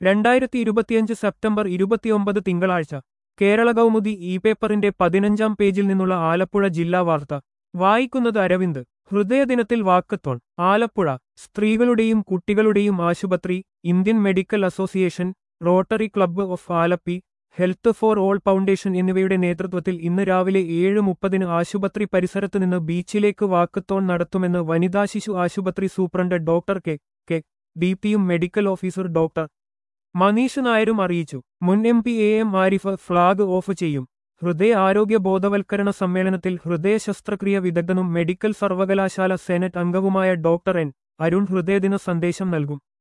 രണ്ടായിരത്തി ഇരുപത്തിയഞ്ച് സെപ്റ്റംബർ ഇരുപത്തിയൊമ്പത് തിങ്കളാഴ്ച കേരള കൗമുദി ഇ പേപ്പറിന്റെ പതിനഞ്ചാം പേജിൽ നിന്നുള്ള ആലപ്പുഴ ജില്ലാ വാർത്ത വായിക്കുന്നത് അരവിന്ദ് ഹൃദയദിനത്തിൽ വാക്കത്തോൺ ആലപ്പുഴ സ്ത്രീകളുടെയും കുട്ടികളുടെയും ആശുപത്രി Indian medical association rotary club of Alleppey health for all foundation എന്നിവയുടെ നേതൃത്വത്തിൽ ഇന്ന് രാവിലെ ഏഴ് മുപ്പതിന് ആശുപത്രി പരിസരത്ത് നിന്ന് ബീച്ചിലേക്ക് വാക്കത്തോൺ നടത്തുമെന്ന് വനിതാ ശിശു ആശുപത്രി superintendent doctor K K D പിയും മെഡിക്കൽ ഓഫീസർ ഡോക്ടർ മനീഷ് നായരും അറിയിച്ചു മുൻ M P A M Arif flag off ചെയ്യും ഹൃദയ ആരോഗ്യ ബോധവൽക്കരണ സമ്മേളനത്തിൽ ഹൃദയ ശസ്ത്രക്രിയ വിദഗ്ധനും മെഡിക്കൽ സർവകലാശാല സെനറ്റ് അംഗവുമായ ഡോക്ടർ എൻ അരുൺ ഹൃദയദിന സന്ദേശം നൽകും